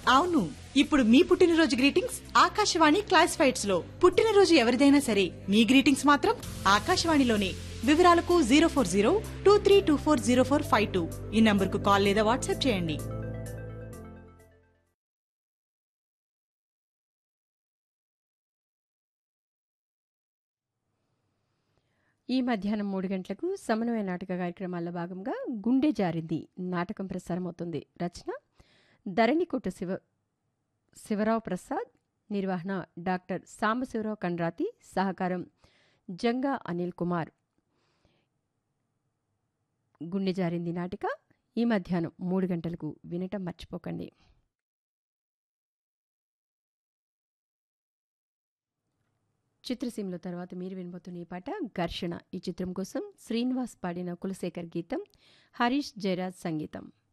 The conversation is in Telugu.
అవును ఇప్పుడు మీ పుట్టినరోజు గ్రీటింగ్స్ ఆకాశవాణి క్లాసిఫైడ్స్ లో పుట్టినరోజు ఎవరిదైనా సరే మీ గ్రీటింగ్స్ మాత్రం ఆకాశవాణిలోనే వివరాలకు zero four zero two three two four zero four five two ఈ నంబర్ కు కాల్ లేదా వాట్సాప్ చేయండి ఈ మధ్యాహ్నం మూడు గంటలకు సమన్వయ నాటక కార్యక్రమాల్లో భాగంగా గుండె జారింది నాటకం ప్రసారమవుతుంది రచన ధరణికోట శివ శివరావు ప్రసాద్ నిర్వహణ డాక్టర్ సాంబశివరావు కండ్రాతి సహకారం జంగా అనిల్ కుమార్ గుండె జారింది నాటిక ఈ మధ్యాహ్నం మూడు గంటలకు వినటం మర్చిపోకండి చిత్రసీమలో తర్వాత మీరు వినబోతున్న ఈ పాట ఘర్షణ ఈ చిత్రం కోసం శ్రీనివాస్ పాడిన కులశేఖర్ గీతం హరీష్ జయరాజ్ సంగీతం